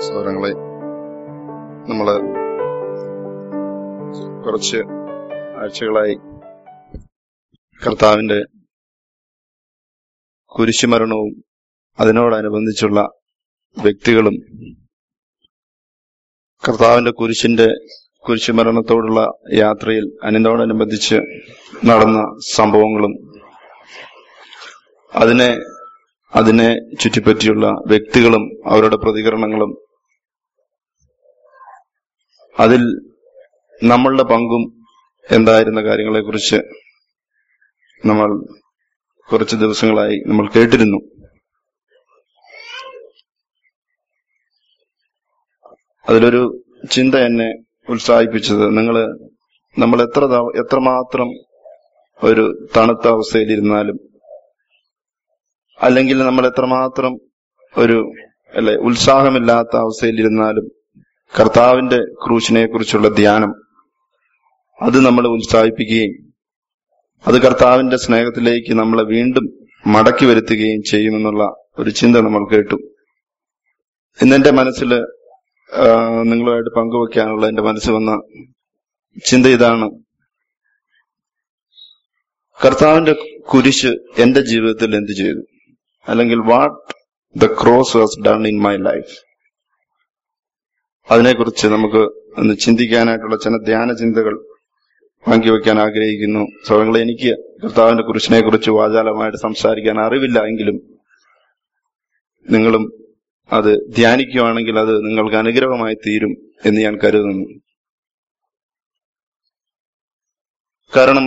സൗരങ്ങളെ നമ്മള് കുറച്ച് ആഴ്ചകളായി കർത്താവിന്റെ കുരിശുമരണവും അതിനോടനുബന്ധിച്ചുള്ള വ്യക്തികളും കർത്താവിന്റെ കുരിശിന്റെ കുരിശുമരണത്തോടുള്ള യാത്രയിൽ അതിനോടനുബന്ധിച്ച് നടന്ന സംഭവങ്ങളും അതിനെ അതിനെ ചുറ്റിപ്പറ്റിയുള്ള വ്യക്തികളും അവരുടെ പ്രതികരണങ്ങളും അതിൽ നമ്മളുടെ പങ്കും എന്തായിരുന്ന കാര്യങ്ങളെക്കുറിച്ച് നമ്മൾ കുറച്ച് ദിവസങ്ങളായി നമ്മൾ കേട്ടിരുന്നു അതിലൊരു ചിന്ത എന്നെ ഉത്സാഹിപ്പിച്ചത് നിങ്ങൾ നമ്മൾ എത്ര തവ- എത്രമാത്രം ഒരു തണുത്ത അവസ്ഥയിലിരുന്നാലും അല്ലെങ്കിൽ നമ്മൾ എത്രമാത്രം ഒരു അല്ലെ ഉത്സാഹമില്ലാത്ത അവസ്ഥയിലിരുന്നാലും കർത്താവിന്റെ ക്രൂശിനെ കുറിച്ചുള്ള ധ്യാനം അത് നമ്മളെ ഉത്സാഹിപ്പിക്കുകയും അത് കർത്താവിന്റെ സ്നേഹത്തിലേക്ക് നമ്മളെ വീണ്ടും മടക്കി വരുത്തുകയും ചെയ്യുമെന്നുള്ള ഒരു ചിന്ത നമ്മൾ കേട്ടു ഇന്നെന്റെ മനസ്സിൽ നിങ്ങളുമായിട്ട് പങ്കുവെക്കാനുള്ള എന്റെ മനസ്സിൽ വന്ന ചിന്ത ഇതാണ് കർത്താവിന്റെ കുരിശ് എന്റെ ജീവിതത്തിൽ എന്ത് ചെയ്തു അല്ലെങ്കിൽ what the cross was done in my life അതിനെക്കുറിച്ച് നമുക്ക് ഒന്ന് ചിന്തിക്കാനായിട്ടുള്ള ചില ധ്യാന ചിന്തകൾ പങ്കുവെക്കാൻ ആഗ്രഹിക്കുന്നു സ്വയങ്ങളെ എനിക്ക് കർത്താവിന്റെ കുരിശിനെ കുറിച്ച് വാചാലമായിട്ട് സംസാരിക്കാൻ അറിവില്ല എങ്കിലും നിങ്ങളും അത് ധ്യാനിക്കുകയാണെങ്കിൽ അത് നിങ്ങൾക്ക് അനുഗ്രഹമായി തീരും എന്ന് ഞാൻ കരുതുന്നു കാരണം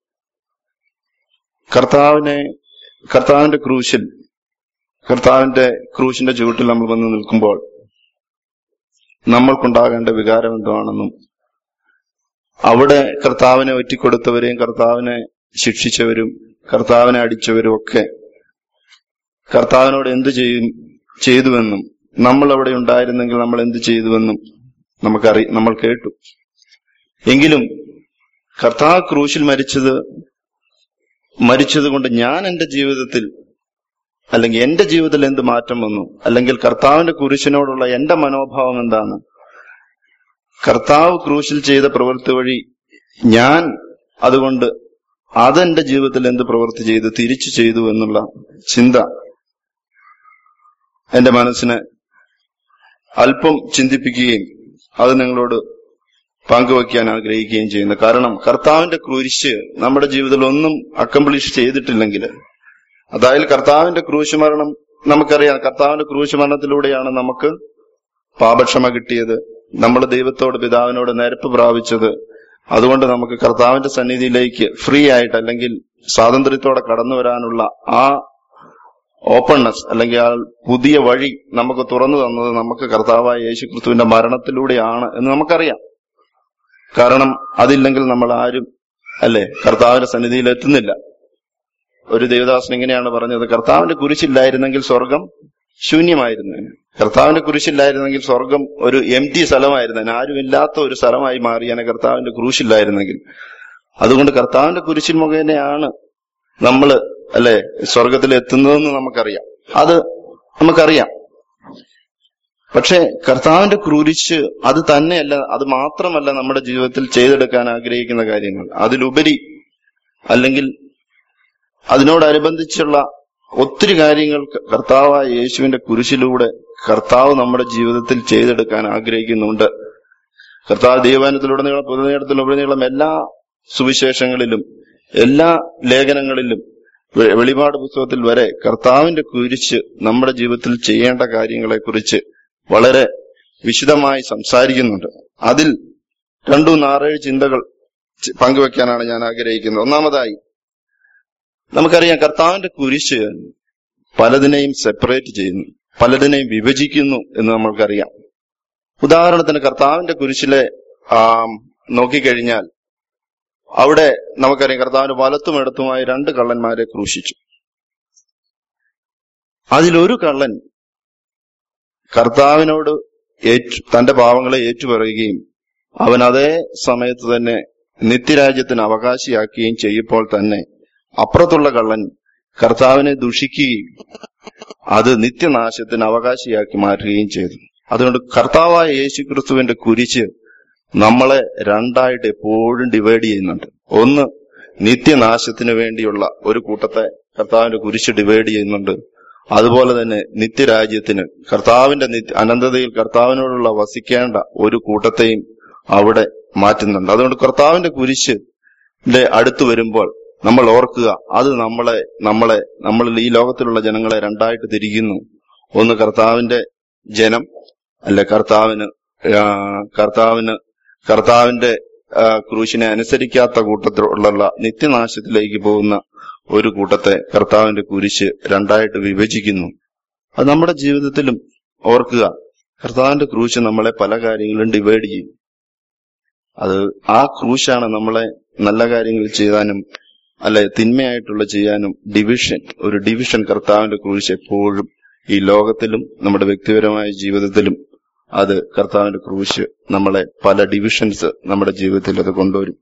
കർത്താവിനെ കർത്താവിന്റെ ക്രൂശിൽ കർത്താവിന്റെ ക്രൂശിന്റെ ചുവട്ടിൽ നമ്മൾ വന്ന് നിൽക്കുമ്പോൾ നമ്മൾക്കുണ്ടാകേണ്ട വികാരം എന്താണെന്നും അവിടെ കർത്താവിനെ ഒറ്റിക്കൊടുത്തവരെയും കർത്താവിനെ ശിക്ഷിച്ചവരും കർത്താവിനെ അടിച്ചവരും ഒക്കെ കർത്താവിനോട് എന്ത് ചെയ്യും ചെയ്തുവെന്നും നമ്മൾ അവിടെ ഉണ്ടായിരുന്നെങ്കിൽ നമ്മൾ എന്ത് ചെയ്തുവെന്നും നമുക്കറി നമ്മൾ കേട്ടു എങ്കിലും കർത്താവ് ക്രൂശിൽ മരിച്ചത് മരിച്ചത് കൊണ്ട് ഞാൻ എന്റെ ജീവിതത്തിൽ അല്ലെങ്കിൽ എന്റെ ജീവിതത്തിൽ എന്ത് മാറ്റം വന്നു അല്ലെങ്കിൽ കർത്താവിന്റെ കുരിശിനോടുള്ള എന്റെ മനോഭാവം എന്താണ് കർത്താവ് ക്രൂശിൽ ചെയ്ത പ്രവൃത്തി വഴി ഞാൻ അതുകൊണ്ട് അതെന്റെ ജീവിതത്തിൽ എന്ത് പ്രവൃത്തി ചെയ്തു തിരിച്ചു ചെയ്തു എന്നുള്ള ചിന്ത എന്റെ മനസ്സിനെ അല്പം ചിന്തിപ്പിക്കുകയും അത് നിങ്ങളോട് പങ്കുവയ്ക്കാൻ ആഗ്രഹിക്കുകയും ചെയ്യുന്നു കാരണം കർത്താവിന്റെ കുരിശ് നമ്മുടെ ജീവിതത്തിൽ ഒന്നും അക്കംപ്ലിഷ് ചെയ്തിട്ടില്ലെങ്കിൽ അതായത് കർത്താവിന്റെ ക്രൂശ് മരണം നമുക്കറിയാം കർത്താവിന്റെ ക്രൂശ് മരണത്തിലൂടെയാണ് നമുക്ക് പാപക്ഷമ കിട്ടിയത് നമ്മൾ ദൈവത്തോട് പിതാവിനോട് നിരപ്പ് പ്രാപിച്ചത് അതുകൊണ്ട് നമുക്ക് കർത്താവിന്റെ സന്നിധിയിലേക്ക് ഫ്രീ ആയിട്ട് അല്ലെങ്കിൽ സ്വാതന്ത്ര്യത്തോടെ കടന്നു വരാനുള്ള ആ ഓപ്പൺനെസ് അല്ലെങ്കിൽ ആ പുതിയ വഴി നമുക്ക് തുറന്നു തന്നത് നമുക്ക് കർത്താവായ യേശു ക്രിസ്തുവിന്റെ മരണത്തിലൂടെയാണ് എന്ന് നമുക്കറിയാം കാരണം അതില്ലെങ്കിൽ നമ്മൾ ആരും അല്ലെ കർത്താവിന്റെ സന്നിധിയിൽ എത്തുന്നില്ല ഒരു ദേവദാസൻ ഇങ്ങനെയാണ് പറഞ്ഞത് കർത്താവിന്റെ കുരിശില്ലായിരുന്നെങ്കിൽ സ്വർഗം ശൂന്യമായിരുന്നു കർത്താവിന്റെ കുരിശില്ലായിരുന്നെങ്കിൽ സ്വർഗം ഒരു എം ടി സ്ഥലമായിരുന്നു ആരുമില്ലാത്ത ഒരു സ്ഥലമായി മാറിയാണ് കർത്താവിന്റെ ക്രൂശില്ലായിരുന്നെങ്കിൽ അതുകൊണ്ട് കർത്താവിന്റെ കുരിശിൻ മുഖേനയാണ് നമ്മൾ അല്ലെ സ്വർഗത്തിൽ എത്തുന്നതെന്ന് നമുക്കറിയാം അത് നമുക്കറിയാം പക്ഷെ കർത്താവിന്റെ ക്രൂരിച്ച് അത് തന്നെയല്ല അത് മാത്രമല്ല നമ്മുടെ ജീവിതത്തിൽ ചെയ്തെടുക്കാൻ ആഗ്രഹിക്കുന്ന കാര്യങ്ങൾ അതിലുപരി അല്ലെങ്കിൽ അതിനോടനുബന്ധിച്ചുള്ള ഒത്തിരി കാര്യങ്ങൾ കർത്താവായ യേശുവിന്റെ കുരിശിലൂടെ കർത്താവ് നമ്മുടെ ജീവിതത്തിൽ ചെയ്തെടുക്കാൻ ആഗ്രഹിക്കുന്നുണ്ട് കർത്താവ് ദൈവാനത്തിലുടനീളം പൊതുനീളത്തിലുടനീളം എല്ലാ സുവിശേഷങ്ങളിലും എല്ലാ ലേഖനങ്ങളിലും വെ- വെളിപാട് പുസ്തകത്തിൽ വരെ കർത്താവിന്റെ കുരിശ് നമ്മുടെ ജീവിതത്തിൽ ചെയ്യേണ്ട കാര്യങ്ങളെ കുറിച്ച് വളരെ വിശദമായി സംസാരിക്കുന്നുണ്ട് അതിൽ രണ്ടു നാറേഴ് ചിന്തകൾ ചി- പങ്കുവെക്കാനാണ് ഞാൻ ആഗ്രഹിക്കുന്നത് ഒന്നാമതായി നമുക്കറിയാം കർത്താവിന്റെ കുരിശ് പലതിനെയും സെപ്പറേറ്റ് ചെയ്യുന്നു പലതിനെയും വിഭജിക്കുന്നു എന്ന് നമ്മൾക്കറിയാം ഉദാഹരണത്തിന് കർത്താവിന്റെ കുരിശിലെ ആ, നോക്കിക്കഴിഞ്ഞാൽ അവിടെ നമുക്കറിയാം കർത്താവിന്റെ വലത്തും ഇടത്തുമായി രണ്ട് കള്ളന്മാരെ ക്രൂശിച്ചു അതിലൊരു കള്ളൻ കർത്താവിനോട് ഏറ്റു തന്റെ പാവങ്ങളെ ഏറ്റുപറയുകയും അവൻ അതേ സമയത്ത് തന്നെ നിത്യരാജ്യത്തിന് അവകാശിയാക്കുകയും ചെയ്യുമ്പോൾ തന്നെ അപ്പുറത്തുള്ള കള്ളൻ കർത്താവിനെ ദുഷിക്കുകയും അത് നിത്യനാശത്തിന് അവകാശിയാക്കി മാറ്റുകയും ചെയ്തു അതുകൊണ്ട് കർത്താവായ യേശു ക്രിസ്തുവിന്റെ കുരിശ് നമ്മളെ രണ്ടായിട്ട് എപ്പോഴും ഡിവൈഡ് ചെയ്യുന്നുണ്ട് ഒന്ന് നിത്യനാശത്തിന് വേണ്ടിയുള്ള ഒരു കൂട്ടത്തെ കർത്താവിന്റെ കുരിശ് ഡിവൈഡ് ചെയ്യുന്നുണ്ട് അതുപോലെ തന്നെ നിത്യരാജ്യത്തിന് കർത്താവിന്റെ നിത്യ അനന്തതയിൽ കർത്താവിനോടുള്ള വസിക്കേണ്ട ഒരു കൂട്ടത്തെയും അവിടെ മാറ്റുന്നുണ്ട് അതുകൊണ്ട് കർത്താവിന്റെ കുരിശ് അടുത്ത് വരുമ്പോൾ നമ്മൾ ഓർക്കുക അത് നമ്മളെ നമ്മളെ നമ്മൾ ഈ ലോകത്തിലുള്ള ജനങ്ങളെ രണ്ടായിട്ട് തിരിക്കുന്നു ഒന്ന് കർത്താവിന്റെ ജനം അല്ല കർത്താവിന് ആ, കർത്താവിന് കർത്താവിന്റെ ആ, ക്രൂശിനെ അനുസരിക്കാത്ത കൂട്ടത്തിലുള്ള നിത്യനാശത്തിലേക്ക് പോകുന്ന ഒരു കൂട്ടത്തെ കർത്താവിന്റെ കുരിശ് രണ്ടായിട്ട് വിഭജിക്കുന്നു അത് നമ്മുടെ ജീവിതത്തിലും ഓർക്കുക കർത്താവിന്റെ ക്രൂശ് നമ്മളെ പല കാര്യങ്ങളും ഡിവൈഡ് ചെയ്യും അത് ആ ക്രൂശാണ് നമ്മളെ നല്ല കാര്യങ്ങൾ ചെയ്യാനും അല്ലെ തിന്മയായിട്ടുള്ള ചെയ്യാനും ഡിവിഷൻ ഒരു ഡിവിഷൻ കർത്താവിന്റെ ക്രൂശ് എപ്പോഴും ഈ ലോകത്തിലും നമ്മുടെ വ്യക്തിപരമായ ജീവിതത്തിലും അത് കർത്താവിന്റെ ക്രൂശ് നമ്മളെ പല ഡിവിഷൻസ് നമ്മുടെ ജീവിതത്തിൽ അത് കൊണ്ടുവരും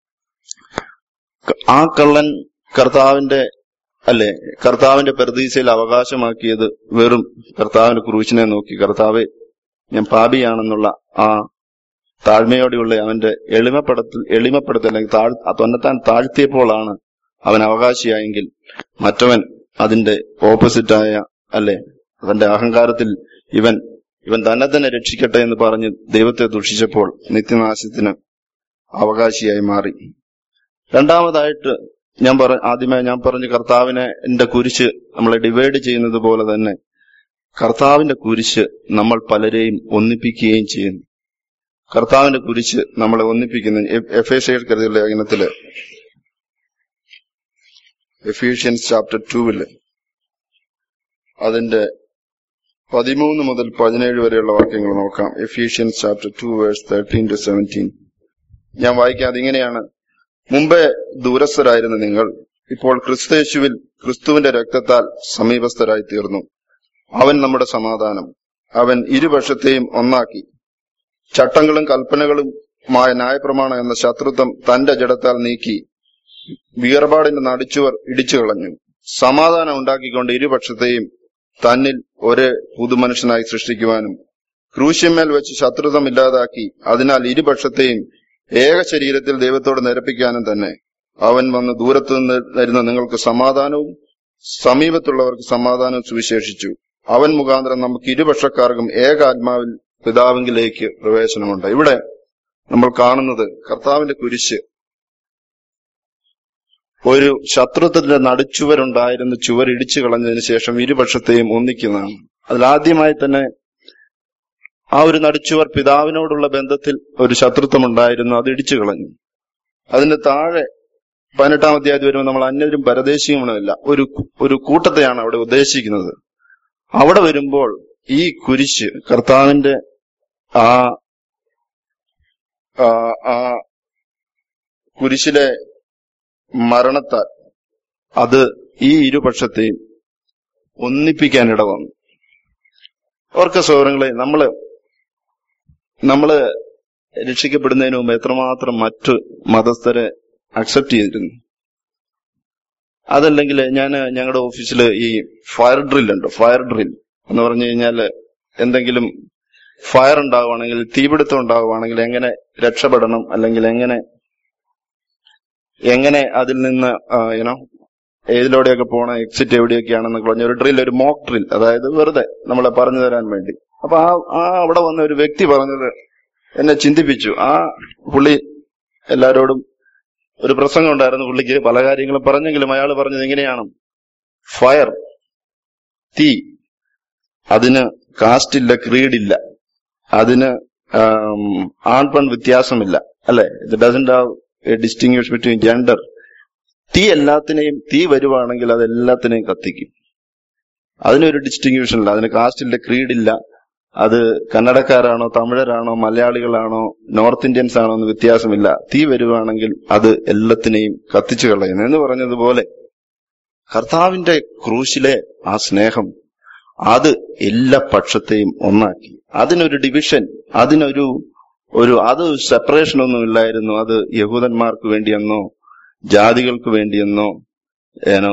ക- ആ കള്ളൻ കർത്താവിന്റെ അല്ലെ കർത്താവിന്റെ പ്രതീക്ഷയിൽ അവകാശമാക്കിയത് വെറും കർത്താവിന്റെ ക്രൂശിനെ നോക്കി കർത്താവെ ഞാൻ പാപിയാണെന്നുള്ള ആ താഴ്മയോടെയുള്ള അവന്റെ എളിമപ്പെടുത്തൽ എളിമപ്പെടുത്തൽ അല്ലെങ്കിൽ താഴ് തൊന്നെത്താൻ താഴ്ത്തിയപ്പോഴാണ് അവൻ അവകാശിയായെങ്കിൽ മറ്റവൻ അതിന്റെ ഓപ്പോസിറ്റായ അല്ലെ അവന്റെ അഹങ്കാരത്തിൽ ഇവൻ ഇവൻ തന്നെ തന്നെ രക്ഷിക്കട്ടെ എന്ന് പറഞ്ഞ് ദൈവത്തെ ദുഷിച്ചപ്പോൾ നിത്യനാശത്തിന് അവകാശിയായി മാറി രണ്ടാമതായിട്ട് ഞാൻ പറ ആദ്യമേ ഞാൻ പറഞ്ഞു കർത്താവിനെ എന്റെ കുരിശ് നമ്മളെ ഡിവൈഡ് ചെയ്യുന്നത് പോലെ തന്നെ കർത്താവിന്റെ കുരിശ് നമ്മൾ പലരെയും ഒന്നിപ്പിക്കുകയും ചെയ്യുന്നു കർത്താവിന്റെ കുരിശ് നമ്മളെ ഒന്നിപ്പിക്കുന്നു എഫ് എ ഷെയർ കരുതിയ ലേഖനത്തില് എഫീഷ്യൻസ് ചാപ്റ്റർ ടൂവില് അതിന്റെ പതിമൂന്ന് മുതൽ പതിനേഴ് വരെയുള്ള വാക്യങ്ങൾ നോക്കാം Ephesians chapter two verse thirteen to seventeen ഞാൻ വായിക്കാം അതിങ്ങനെയാണ് മുമ്പേ ദൂരസ്ഥരായിരുന്ന നിങ്ങൾ ഇപ്പോൾ ക്രിസ്തയേശുവിൽ ക്രിസ്തുവിന്റെ രക്തത്താൽ സമീപസ്ഥരായി തീർന്നു അവൻ നമ്മുടെ സമാധാനം അവൻ ഇരുപക്ഷത്തെയും ഒന്നാക്കി ചട്ടങ്ങളും കൽപ്പനകളുമായ ന്യായപ്രമാണം എന്ന ശത്രുത്വം തന്റെ ജഡത്താൽ നീക്കി വീർപാടിന്റെ നടിച്ചുവർ ഇടിച്ചു കളഞ്ഞു സമാധാനം ഉണ്ടാക്കിക്കൊണ്ട് ഇരുപക്ഷത്തെയും തന്നിൽ ഒരേ പുതുമനുഷ്യനായി സൃഷ്ടിക്കുവാനും ക്രൂശ്യമേൽ വെച്ച് ശത്രുത്വം ഇല്ലാതാക്കി അതിനാൽ ഇരുപക്ഷത്തെയും ഏക ശരീരത്തിൽ ദൈവത്തോട് നിരപ്പിക്കാനും തന്നെ അവൻ വന്ന് ദൂരത്തു നിന്ന് വരുന്ന നിങ്ങൾക്ക് സമാധാനവും സമീപത്തുള്ളവർക്ക് സമാധാനവും സുവിശേഷിച്ചു അവൻ മുഖാന്തരം നമുക്ക് ഇരുപക്ഷക്കാർക്കും ഏക ആത്മാവിൽ പിതാവിങ്കിലേക്ക് പ്രവേശനമുണ്ട് ഇവിടെ നമ്മൾ കാണുന്നത് കർത്താവിന്റെ കുരിശ് ഒരു ശത്രുത്വത്തിന്റെ നടുച്ചുവരുണ്ടായിരുന്ന ചുവർ ഇടിച്ചു കളഞ്ഞതിന് ശേഷം ഇരുപക്ഷത്തെയും ഒന്നിക്കുന്നതാണ് അതിലാദ്യമായി തന്നെ ആ ഒരു നടുച്ചുവർ പിതാവിനോടുള്ള ബന്ധത്തിൽ ഒരു ശത്രുത്വം ഉണ്ടായിരുന്നു അത് ഇടിച്ചു കളഞ്ഞു അതിന്റെ താഴെ പതിനെട്ടാം അധ്യായം വരുമ്പോൾ നമ്മൾ അന്യരും പരദേശിയുമല്ല ഒരു ഒരു കൂട്ടത്തെയാണ് അവിടെ ഉദ്ദേശിക്കുന്നത് അവിടെ വരുമ്പോൾ ഈ കുരിശ് കർത്താവിന്റെ ആ ആ, ആ കുരിശിലെ മരണത്താൽ അത് ഈ ഇരുപക്ഷത്തെയും ഒന്നിപ്പിക്കാനിട വന്നു ഓർക്ക സൗരങ്ങളെ നമ്മള് നമ്മള് രക്ഷിക്കപ്പെടുന്നതിന് മുമ്പ് എത്രമാത്രം മറ്റു മതസ്ഥരെ അക്സെപ്റ്റ് ചെയ്തിരുന്നു അതല്ലെങ്കിൽ ഞാൻ ഞങ്ങളുടെ ഓഫീസിൽ ഈ ഫയർ ഡ്രിൽ ഉണ്ട് ഫയർ ഡ്രിൽ എന്ന് പറഞ്ഞു കഴിഞ്ഞാൽ എന്തെങ്കിലും ഫയർ ഉണ്ടാവുകയാണെങ്കിൽ തീപിടുത്തം ഉണ്ടാവുകയാണെങ്കിൽ എങ്ങനെ രക്ഷപ്പെടണം അല്ലെങ്കിൽ എങ്ങനെ എങ്ങനെ അതിൽ നിന്ന് യുനോ ഏതിലൂടെയൊക്കെ പോകണം എക്സിറ്റ് എവിടെയൊക്കെയാണെന്ന് പറഞ്ഞ ഒരു ഡ്രിൽ ഒരു മോക്ക് ഡ്രിൽ അതായത് വെറുതെ നമ്മളെ പറഞ്ഞു തരാൻ വേണ്ടി അപ്പൊ ആ ആ അവിടെ വന്ന ഒരു വ്യക്തി പറഞ്ഞത് എന്നെ ചിന്തിപ്പിച്ചു ആ പുള്ളി എല്ലാരോടും ഒരു പ്രസംഗം ഉണ്ടായിരുന്നു പുള്ളിക്ക് പല കാര്യങ്ങളും പറഞ്ഞെങ്കിലും അയാൾ പറഞ്ഞത് എങ്ങനെയാണ് ഫയർ തീ അതിന് കാസ്റ്റ് ഇല്ല ക്രീഡില്ല അതിന് ആം, ആൺ പെൺ വ്യത്യാസമില്ല അല്ലെ ഇത് doesn't have a distinguish between gender തീ എല്ലാത്തിനെയും തീ വരുവാണെങ്കിൽ അത് എല്ലാത്തിനെയും കത്തിക്കും അതിനൊരു ഡിസ്റ്റിങ്വിഷൻ ഇല്ല അതിന് കാസ്റ്റ് ഇല്ല ക്രീഡില്ല അത് കന്നഡക്കാരാണോ തമിഴരാണോ മലയാളികളാണോ നോർത്ത് ഇന്ത്യൻസ് ആണോ എന്ന് വ്യത്യാസമില്ല തീ വരുവാണെങ്കിൽ അത് എല്ലാത്തിനെയും കത്തിച്ചു കളയുന്നു എന്ന് പറഞ്ഞതുപോലെ കർത്താവിന്റെ ക്രൂശിലെ ആ സ്നേഹം അത് എല്ലാ പക്ഷത്തെയും ഒന്നാക്കി അതിനൊരു ഡിവിഷൻ അതിനൊരു ഒരു അത് സെപ്പറേഷൻ ഒന്നും ഇല്ലായിരുന്നു അത് യഹൂദന്മാർക്ക് വേണ്ടിയെന്നോ ജാതികൾക്ക് വേണ്ടിയെന്നോ ഏനോ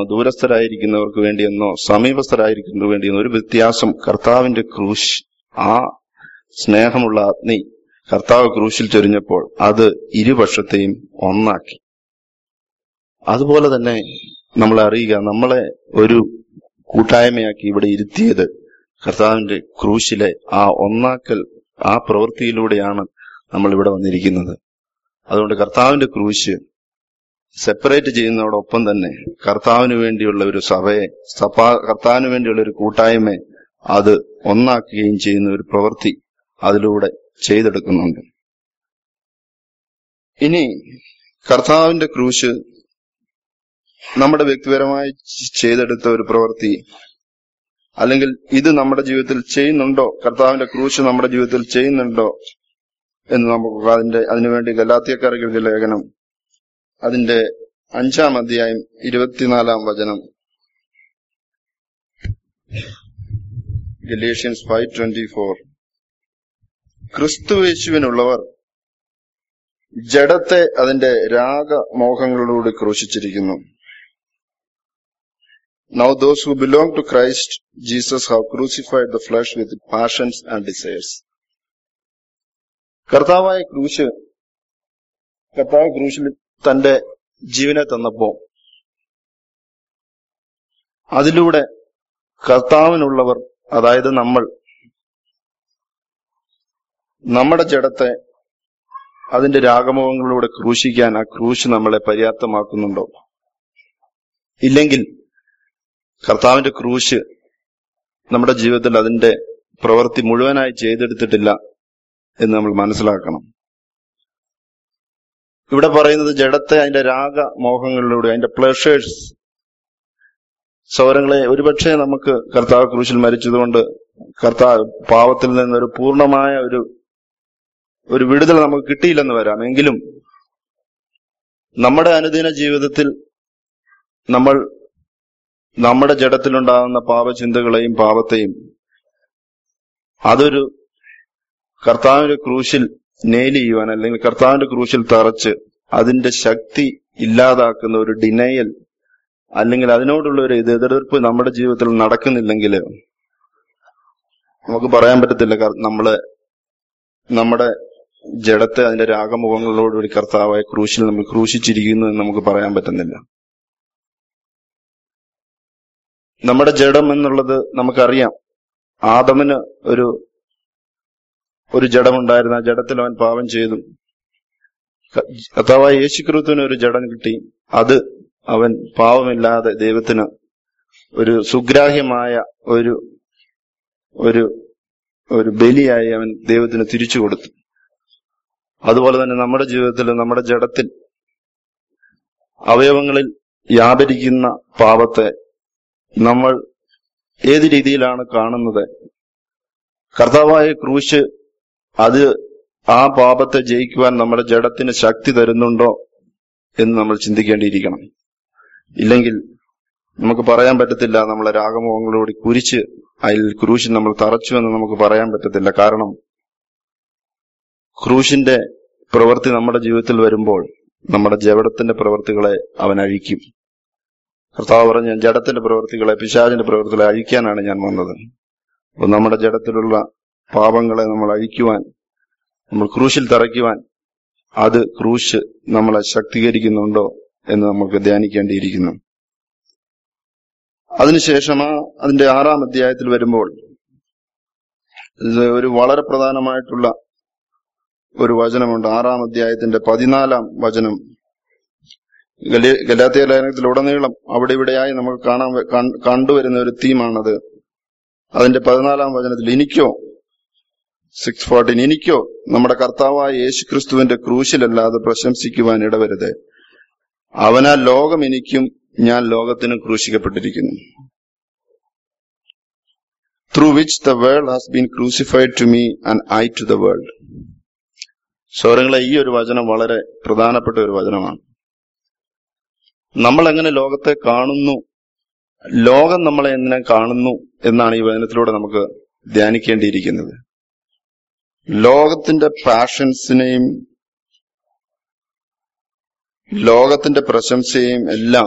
ദൂരസ്ഥരായിരിക്കുന്നവർക്ക് വേണ്ടിയെന്നോ സമീപസ്ഥരായിരിക്കുന്നവർക്ക് വേണ്ടിയെന്നോ ഒരു വ്യത്യാസം കർത്താവിന്റെ ക്രൂശ് ആ സ്നേഹമുള്ള അഗ്നി കർത്താവ് ക്രൂശിൽ ചൊരിഞ്ഞപ്പോൾ അത് ഇരുപക്ഷത്തെയും ഒന്നാക്കി അതുപോലെ തന്നെ നമ്മളെ അറിയുക നമ്മളെ ഒരു കൂട്ടായ്മയാക്കി ഇവിടെ ഇരുത്തിയത് കർത്താവിന്റെ ക്രൂശിലെ ആ ഒന്നാക്കൽ ആ പ്രവൃത്തിയിലൂടെയാണ് നമ്മൾ ഇവിടെ വന്നിരിക്കുന്നത് അതുകൊണ്ട് കർത്താവിന്റെ ക്രൂശ് സെപ്പറേറ്റ് ചെയ്യുന്നതോടൊപ്പം തന്നെ കർത്താവിന് വേണ്ടിയുള്ള ഒരു സഭയെ സഭ കർത്താവിന് വേണ്ടിയുള്ള ഒരു കൂട്ടായ്മയെ അത് ഒന്നാക്കുകയും ചെയ്യുന്ന ഒരു പ്രവൃത്തി അതിലൂടെ ചെയ്തെടുക്കുന്നുണ്ട് ഇനി കർത്താവിന്റെ ക്രൂശ് നമ്മുടെ വ്യക്തിപരമായി ചെയ്തെടുത്ത ഒരു പ്രവൃത്തി അല്ലെങ്കിൽ ഇത് നമ്മുടെ ജീവിതത്തിൽ ചെയ്യുന്നുണ്ടോ കർത്താവിന്റെ ക്രൂശ് നമ്മുടെ ജീവിതത്തിൽ ചെയ്യുന്നുണ്ടോ എന്ന് നമുക്ക് അതിന്റെ അതിനുവേണ്ടി ഗലാത്തിയക്കാർക്ക് എഴുതിയ ലേഖനം അതിന്റെ അഞ്ചാം അധ്യായം ഇരുപത്തിനാലാം വചനം ഗലേഷ്യൻസ് ഫൈവ് ട്വന്റി ഫോർ ക്രിസ്തുവേശുവിനുള്ളവർ ജഡത്തെ അതിന്റെ രാഗമോഹങ്ങളോട് ക്രൂശിച്ചിരിക്കുന്നു Now those who belong to Christ Jesus have crucified the flesh with passions and desires. കർത്താവായ ക്രൂശ് കർത്താവ് ക്രൂശിൽ തന്റെ ജീവനെ തന്നപ്പോ അതിലൂടെ കർത്താവിനുള്ളവർ അതായത് നമ്മൾ നമ്മുടെ ജഡത്തെ അതിന്റെ രാഗമോഹങ്ങളിലൂടെ ക്രൂശിക്കാൻ ആ ക്രൂശ് നമ്മളെ പര്യാപ്തമാക്കുന്നുണ്ടോ ഇല്ലെങ്കിൽ കർത്താവിന്റെ ക്രൂശ് നമ്മുടെ ജീവിതത്തിൽ അതിന്റെ പ്രവൃത്തി മുഴുവനായി ചെയ്തെടുത്തിട്ടില്ല എന്ന് നമ്മൾ മനസ്സിലാക്കണം ഇവിടെ പറയുന്നത് ജഡത്തെ അതിന്റെ രാഗമോഹങ്ങളിലൂടെ അതിന്റെ പ്ലഷേഴ്സ് സൗരങ്ങളെ ഒരുപക്ഷെ നമുക്ക് കർത്താവ് ക്രൂശിൽ മരിച്ചതുകൊണ്ട് കർത്താവ് പാവത്തിൽ നിന്നൊരു പൂർണ്ണമായ ഒരു ഒരു വിടുതൽ നമുക്ക് കിട്ടിയില്ലെന്ന് വരാം എങ്കിലും നമ്മുടെ അനുദിന ജീവിതത്തിൽ നമ്മൾ നമ്മുടെ ജഡത്തിലുണ്ടാകുന്ന പാപചിന്തകളെയും പാപത്തെയും അതൊരു കർത്താവിന്റെ ക്രൂശിൽ നെയിൽ ചെയ്യുവാൻ അല്ലെങ്കിൽ കർത്താവിന്റെ ക്രൂശിൽ തറച്ച് അതിന്റെ ശക്തി ഇല്ലാതാക്കുന്ന ഒരു ഡിനയൽ അല്ലെങ്കിൽ അതിനോടുള്ള ഒരു ഇത് എതിർപ്പ് നമ്മുടെ ജീവിതത്തിൽ നടക്കുന്നില്ലെങ്കിൽ നമുക്ക് പറയാൻ പറ്റത്തില്ല കർ- നമ്മള് നമ്മുടെ ജഡത്തെ അതിന്റെ രാഗമുഖങ്ങളോടുകൂടി കർത്താവായ ക്രൂശിൽ നമ്മൾ ക്രൂശിച്ചിരിക്കുന്നു എന്ന് നമുക്ക് പറയാൻ പറ്റുന്നില്ല നമ്മുടെ ജഡം എന്നുള്ളത് നമുക്കറിയാം ആദമിന് ഒരു ഒരു ജഡമുണ്ടായിരുന്നു ആ ജഡത്തിൽ അവൻ പാപം ചെയ്തു ക- കർത്താവായ യേശുക്രിസ്തുവിന് ഒരു ജഡം കിട്ടി അത് അവൻ പാവമില്ലാതെ ദൈവത്തിന് ഒരു സുഗ്രാഹ്യമായ ഒരു ഒരു ഒരു ബലിയായി അവൻ ദൈവത്തിന് തിരിച്ചു കൊടുത്തു അതുപോലെ തന്നെ നമ്മുടെ ജീവിതത്തിൽ നമ്മുടെ ജഡത്തിൽ അവയവങ്ങളിൽ വ്യാപരിക്കുന്ന പാപത്തെ നമ്മൾ ഏത് രീതിയിലാണ് കാണുന്നത് കർത്താവായ ക്രൂശ് അത് ആ പാപത്തെ ജയിക്കുവാൻ നമ്മുടെ ജഡത്തിന് ശക്തി തരുന്നുണ്ടോ എന്ന് നമ്മൾ ചിന്തിക്കേണ്ടിയിരിക്കണം ഇല്ലെങ്കിൽ നമുക്ക് പറയാൻ പറ്റത്തില്ല നമ്മളെ രാഗമോഹങ്ങളോട് കുരിച്ച് അതിൽ ക്രൂശിൽ നമ്മൾ തറച്ചു എന്ന് നമുക്ക് പറയാൻ പറ്റത്തില്ല കാരണം ക്രൂശിന്റെ പ്രവൃത്തി നമ്മുടെ ജീവിതത്തിൽ വരുമ്പോൾ നമ്മുടെ ജഡത്തിന്റെ പ്രവൃത്തികളെ അവൻ അഴിക്കും കർത്താവ് പറഞ്ഞ ജഡത്തിന്റെ പ്രവൃത്തികളെ പിശാചിന്റെ പ്രവൃത്തികളെ അഴിക്കാനാണ് ഞാൻ വന്നത് അപ്പൊ നമ്മുടെ ജഡത്തിലുള്ള പാപങ്ങളെ നമ്മൾ അഴിക്കുവാൻ നമ്മൾ ക്രൂശിൽ തറയ്ക്കുവാൻ അത് ക്രൂശ് നമ്മളെ ശക്തീകരിക്കുന്നുണ്ടോ എന്ന് നമുക്ക് ധ്യാനിക്കേണ്ടിയിരിക്കുന്നു അതിനുശേഷം ആ അതിന്റെ ആറാം അധ്യായത്തിൽ വരുമ്പോൾ ഇത് ഒരു വളരെ പ്രധാനമായിട്ടുള്ള ഒരു വചനമുണ്ട് ആറാം അധ്യായത്തിന്റെ പതിനാലാം വചനം ഗലി- ഗലാത്യ ലേഖനത്തിൽ ഉടനീളം അവിടെ ഇവിടെയായി നമുക്ക് കാണാൻ വ- കൺ- കണ്ടുവരുന്ന ഒരു തീമാണത് അതിന്റെ പതിനാലാം വചനത്തിൽ എനിക്കോ സിക്സ് ഫോർട്ടീൻ എനിക്കോ നമ്മുടെ കർത്താവായ യേശു ക്രിസ്തുവിന്റെ ക്രൂശിലല്ലാതെ പ്രശംസിക്കുവാൻ ഇടവരുത് അവനാൽ ലോകം എനിക്കും ഞാൻ ലോകത്തിനും ക്രൂശിക്കപ്പെട്ടിരിക്കുന്നു through which the world has been crucified to me and I to the world സൗരങ്ങളെ ഈ ഒരു വചനം വളരെ പ്രധാനപ്പെട്ട ഒരു വചനമാണ് നമ്മൾ എങ്ങനെ ലോകത്തെ കാണുന്നു ലോകം നമ്മളെ എങ്ങനെ കാണുന്നു എന്നാണ് ഈ വചനത്തിലൂടെ നമുക്ക് ധ്യാനിക്കേണ്ടിയിരിക്കുന്നത് ലോകത്തിന്റെ പാഷൻസിനെയും ലോകത്തിന്റെ പ്രശംസയെയും എല്ലാം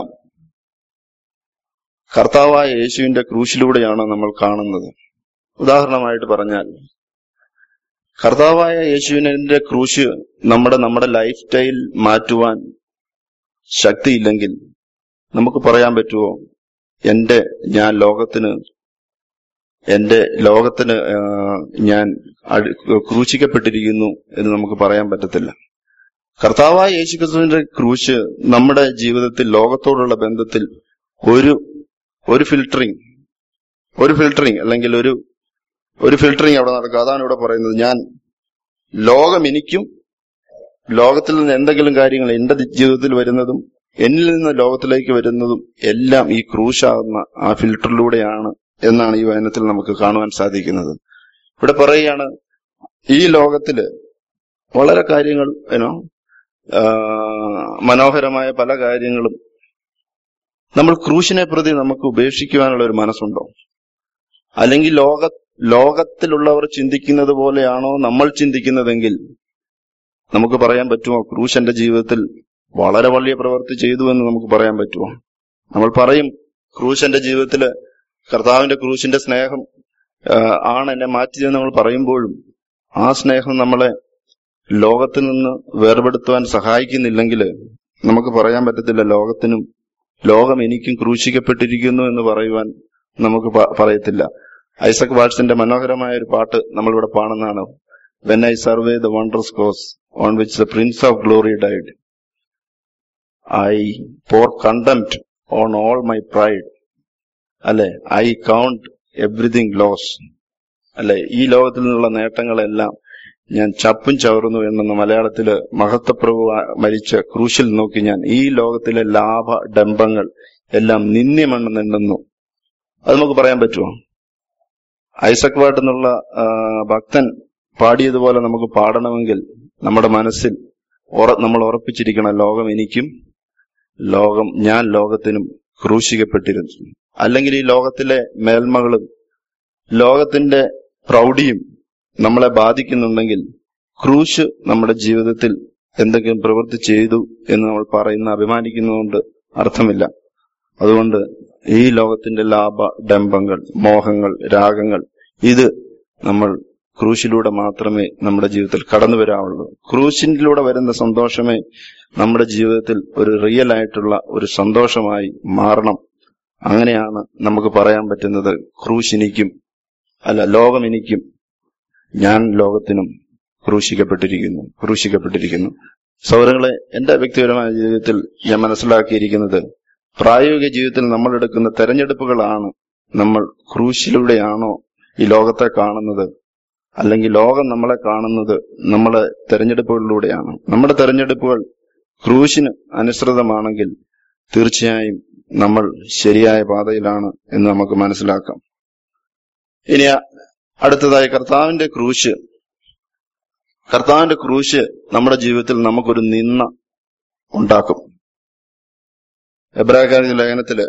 കർത്താവായ യേശുവിന്റെ ക്രൂശിലൂടെയാണ് നമ്മൾ കാണുന്നത് ഉദാഹരണമായിട്ട് പറഞ്ഞാൽ കർത്താവായ യേശുവിന്റെ ക്രൂശ് നമ്മുടെ നമ്മുടെ ലൈഫ് സ്റ്റൈൽ മാറ്റുവാൻ ശക്തിയില്ലെങ്കിൽ നമുക്ക് പറയാൻ പറ്റുമോ എന്റെ ഞാൻ ലോകത്തിന് എന്റെ ലോകത്തിന് ആ, ഞാൻ അടി- ക്രൂശിക്കപ്പെട്ടിരിക്കുന്നു എന്ന് നമുക്ക് പറയാൻ പറ്റത്തില്ല കർത്താവായ യേശുക്രിസ്തുവിന്റെ ക്രൂശ് നമ്മുടെ ജീവിതത്തിൽ ലോകത്തോടുള്ള ബന്ധത്തിൽ ഒരു ഒരു ഫിൽട്ടറിങ് ഒരു ഫിൽട്ടറിങ് അല്ലെങ്കിൽ ഒരു ഒരു ഫിൽട്ടറിങ് അവിടെ നടക്കുക അതാണ് ഇവിടെ പറയുന്നത് ഞാൻ ലോകം എനിക്കും ലോകത്തിൽ നിന്ന് എന്തെങ്കിലും കാര്യങ്ങൾ എന്റെ ജീവിതത്തിൽ വരുന്നതും എന്നിൽ നിന്ന് ലോകത്തിലേക്ക് വരുന്നതും എല്ലാം ഈ ക്രൂശാകുന്ന ആ ഫിൽട്ടറിലൂടെയാണ് എന്നാണ് ഈ വചനത്തിൽ നമുക്ക് കാണുവാൻ സാധിക്കുന്നത് ഇവിടെ പറയുകയാണ് ഈ ലോകത്തില് വളരെ കാര്യങ്ങൾ ഏനോ മനോഹരമായ പല കാര്യങ്ങളും നമ്മൾ ക്രൂശിനെ പ്രതി നമുക്ക് ഉപേക്ഷിക്കുവാനുള്ള ഒരു മനസ്സുണ്ടോ അല്ലെങ്കിൽ ലോക ലോകത്തിലുള്ളവർ ചിന്തിക്കുന്നത് പോലെയാണോ നമ്മൾ ചിന്തിക്കുന്നതെങ്കിൽ നമുക്ക് പറയാൻ പറ്റുമോ ക്രൂശ് എന്റെ ജീവിതത്തിൽ വളരെ വലിയ പ്രവൃത്തി ചെയ്തു എന്ന് നമുക്ക് പറയാൻ പറ്റുമോ നമ്മൾ പറയും ക്രൂശ് എന്റെ ജീവിതത്തില് കർത്താവിന്റെ ക്രൂശിന്റെ സ്നേഹം ആ, ആണ് എന്നെ മാറ്റിയതെന്ന് നമ്മൾ പറയുമ്പോഴും ആ സ്നേഹം നമ്മളെ ലോകത്തിൽ നിന്ന് വേർപെടുത്തുവാൻ സഹായിക്കുന്നില്ലെങ്കിൽ നമുക്ക് പറയാൻ പറ്റത്തില്ല ലോകത്തിനും ലോകം എനിക്കും ക്രൂശിക്കപ്പെട്ടിരിക്കുന്നു എന്ന് പറയുവാൻ നമുക്ക് പ- പറയത്തില്ല ഐസക് വാട്സിന്റെ മനോഹരമായ ഒരു പാട്ട് നമ്മളിവിടെ പാടുന്നതാണ് when I survey the wondrous cross on which the prince of glory died I pour contempt on all my pride അല്ലെ ഐ കൗണ്ട് എവ്രിതിങ് ലോസ് അല്ലെ ഈ ലോകത്തിൽ നിന്നുള്ള നേട്ടങ്ങളെല്ലാം ഞാൻ ചപ്പും ചവറുന്നു എന്ന മലയാളത്തില് മഹത്വപ്രഭു ആ- മരിച്ച ക്രൂശിൽ നോക്കി ഞാൻ ഈ ലോകത്തിലെ ലാഭ ഡംബങ്ങൾ എല്ലാം നിന്ദ്യമെണ്ണെന്നുണ്ടെന്നു അത് നമുക്ക് പറയാൻ പറ്റുമോ ഐസക് വാട്ട് എന്നുള്ള ആ, ഭക്തൻ പാടിയതുപോലെ നമുക്ക് പാടണമെങ്കിൽ നമ്മുടെ മനസ്സിൽ ഉറ- നമ്മൾ ഉറപ്പിച്ചിരിക്കണം ലോകം എനിക്കും ലോകം ഞാൻ ലോകത്തിനും ക്രൂശിക്കപ്പെട്ടിരുന്നു അല്ലെങ്കിൽ ഈ ലോകത്തിലെ മേന്മകളും ലോകത്തിന്റെ പ്രൗഢിയും നമ്മളെ ബാധിക്കുന്നുണ്ടെങ്കിൽ ക്രൂശ് നമ്മുടെ ജീവിതത്തിൽ എന്തെങ്കിലും പ്രവൃത്തി ചെയ്തു എന്ന് നമ്മൾ പറയുന്ന അഭിമാനിക്കുന്നതുകൊണ്ട് അർത്ഥമില്ല അതുകൊണ്ട് ഈ ലോകത്തിന്റെ ലാഭ ഡംബങ്ങൾ മോഹങ്ങൾ രാഗങ്ങൾ ഇത് നമ്മൾ ക്രൂശിലൂടെ മാത്രമേ നമ്മുടെ ജീവിതത്തിൽ കടന്നു വരാവുള്ളൂ ക്രൂശിലൂടെ വരുന്ന സന്തോഷമേ നമ്മുടെ ജീവിതത്തിൽ ഒരു റിയൽ ആയിട്ടുള്ള ഒരു സന്തോഷമായി മാറണം അങ്ങനെയാണ് നമുക്ക് പറയാൻ പറ്റുന്നത് ക്രൂശ് എനിക്കും അല്ല ലോകം എനിക്കും ഞാൻ ലോകത്തിനും ക്രൂശിക്കപ്പെട്ടിരിക്കുന്നു ക്രൂശിക്കപ്പെട്ടിരിക്കുന്നു സൗരങ്ങളെ എന്റെ വ്യക്തിപരമായ ജീവിതത്തിൽ ഞാൻ മനസ്സിലാക്കിയിരിക്കുന്നത് പ്രായോഗിക ജീവിതത്തിൽ നമ്മൾ എടുക്കുന്ന തെരഞ്ഞെടുപ്പുകളാണ് നമ്മൾ ക്രൂശിലൂടെയാണോ ഈ ലോകത്തെ കാണുന്നത് അല്ലെങ്കിൽ ലോകം നമ്മളെ കാണുന്നത് നമ്മളെ തെരഞ്ഞെടുപ്പുകളിലൂടെയാണ് നമ്മുടെ തെരഞ്ഞെടുപ്പുകൾ ക്രൂശിന് അനുസൃതമാണെങ്കിൽ തീർച്ചയായും നമ്മൾ ശരിയായ പാതയിലാണ് എന്ന് നമുക്ക് മനസ്സിലാക്കാം ഇനി അടുത്തതായി കർത്താവിന്റെ ക്രൂശ് കർത്താവിന്റെ ക്രൂശ് നമ്മുടെ ജീവിതത്തിൽ നമുക്കൊരു നിന്ന ഉണ്ടാക്കും എബ്രാഹിം ലേഖനത്തില്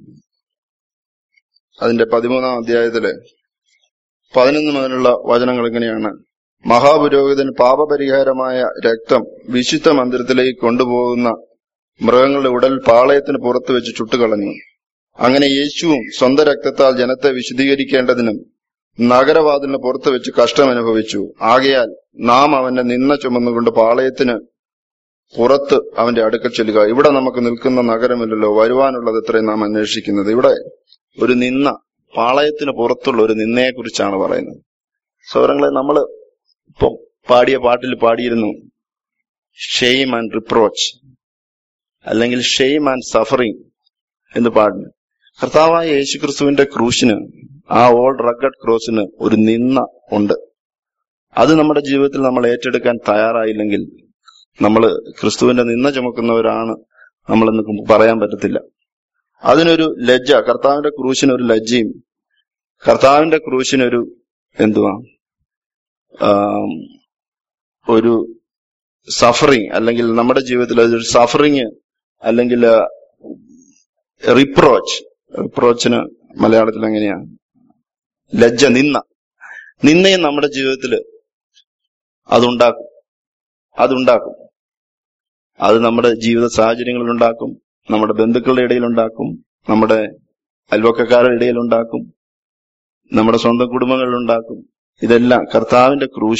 അതിന്റെ പതിമൂന്നാം അധ്യായത്തില് പതിനൊന്ന് മുതലുള്ള വചനങ്ങൾ ഇങ്ങനെയാണ് മഹാപുരോഹിതൻ പാപപരിഹാരമായ രക്തം വിശുദ്ധ മന്ദിരത്തിലേക്ക് കൊണ്ടുപോകുന്ന മൃഗങ്ങളുടെ ഉടൽ പാളയത്തിന് പുറത്തു വെച്ച് ചുട്ടുകളഞ്ഞു അങ്ങനെ യേശുവും സ്വന്തം രക്തത്താൽ ജനത്തെ വിശദീകരിക്കേണ്ടതിനും നഗരവാതിലിന് പുറത്തു വെച്ച് കഷ്ടം അനുഭവിച്ചു ആകയാൽ നാം അവന്റെ നിന്ന ചുമന്നുകൊണ്ട് പാളയത്തിന് പുറത്ത് അവന്റെ അടുക്കൽ ചെല്ലുക ഇവിടെ നമുക്ക് നിൽക്കുന്ന നഗരമില്ലല്ലോ വരുവാനുള്ളത് ഇത്രയും നാം അന്വേഷിക്കുന്നത് ഇവിടെ ഒരു നിന്ന പാളയത്തിന് പുറത്തുള്ള ഒരു നിന്നയെ കുറിച്ചാണ് പറയുന്നത് സൗരങ്ങളെ നമ്മള് ഇപ്പം പാടിയ പാട്ടിൽ പാടിയിരുന്നു ഷെയിം ആൻഡ് റിപ്രോച്ച് അല്ലെങ്കിൽ ഷെയിം ആൻഡ് സഫറിങ് എന്ന് പാടുന്നു കർത്താവായ യേശുക്രിസ്തുവിന്റെ ക്രൂശിന് ആ ഓൾഡ് റഗഡ് ക്രോസിന് ഒരു നിന്ന ഉണ്ട് അത് നമ്മുടെ ജീവിതത്തിൽ നമ്മൾ ഏറ്റെടുക്കാൻ തയ്യാറായില്ലെങ്കിൽ നമ്മൾ ക്രിസ്തുവിന്റെ നിന്ന ചുമക്കുന്നവരാണ് നമ്മളെന്ന് പറയാൻ പറ്റത്തില്ല അതിനൊരു ലജ്ജ കർത്താവിന്റെ ക്രൂശിന് ഒരു ലജ്ജയും കർത്താവിന്റെ ക്രൂശിനൊരു എന്തുവാ ആം, ഒരു സഫറിങ് അല്ലെങ്കിൽ നമ്മുടെ ജീവിതത്തിൽ അതൊരു സഫറിങ് അല്ലെങ്കിൽ റിപ്രോച്ച് റിപ്രോച്ചിന് മലയാളത്തിൽ എങ്ങനെയാണ് ലജ്ജ നിന്ന നിന്നയും നമ്മുടെ ജീവിതത്തിൽ അതുണ്ടാക്കും അതുണ്ടാക്കും അത് നമ്മുടെ ജീവിത സാഹചര്യങ്ങളിൽ ഉണ്ടാക്കും നമ്മുടെ ബന്ധുക്കളുടെ ഇടയിൽ ഉണ്ടാക്കും നമ്മുടെ അയൽവക്കക്കാരുടെ ഇടയിൽ ഉണ്ടാക്കും നമ്മുടെ സ്വന്തം കുടുംബങ്ങളിൽ ഉണ്ടാക്കും ഇതെല്ലാം കർത്താവിന്റെ ക്രൂശ്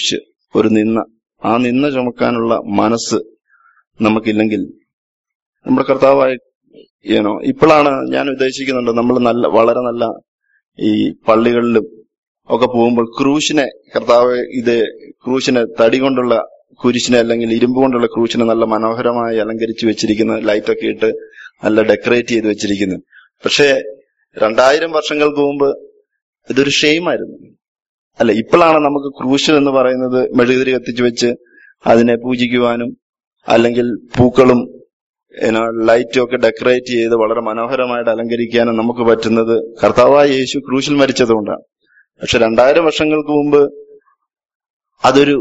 ഒരു നിന്ന ആ നിന്ന ചുമക്കാനുള്ള മനസ്സ് നമുക്കില്ലെങ്കിൽ നമ്മുടെ കർത്താവായ ഏനോ ഇപ്പോഴാണ് ഞാൻ ഉദ്ദേശിക്കുന്നുണ്ട് നമ്മൾ നല്ല വളരെ നല്ല ഈ പള്ളികളിലും ഒക്കെ പോകുമ്പോൾ ക്രൂശിനെ കർത്താവ് ഇത് ക്രൂശിനെ തടി കൊണ്ടുള്ള കുരിശിനെ അല്ലെങ്കിൽ ഇരുമ്പ് കൊണ്ടുള്ള ക്രൂശിനെ നല്ല മനോഹരമായി അലങ്കരിച്ച് വെച്ചിരിക്കുന്ന ലൈറ്റൊക്കെ ഇട്ട് നല്ല ഡെക്കറേറ്റ് ചെയ്ത് വെച്ചിരിക്കുന്നു പക്ഷേ രണ്ടായിരം വർഷങ്ങൾക്ക് മുമ്പ് ഇതൊരു ഷെയിമായിരുന്നു അല്ല ഇപ്പോഴാണ് നമുക്ക് ക്രൂശ് എന്ന് പറയുന്നത് മെഴുകുതിരി കത്തിച്ചു വെച്ച് അതിനെ പൂജിക്കുവാനും അല്ലെങ്കിൽ പൂക്കളും ഏനോ, ലൈറ്റും ഒക്കെ ഡെക്കറേറ്റ് ചെയ്ത് വളരെ മനോഹരമായിട്ട് അലങ്കരിക്കാനും നമുക്ക് പറ്റുന്നത് കർത്താവായ യേശു ക്രൂശിൽ മരിച്ചതുകൊണ്ടാണ് പക്ഷെ രണ്ടായിരം വർഷങ്ങൾക്ക് മുമ്പ് അതൊരു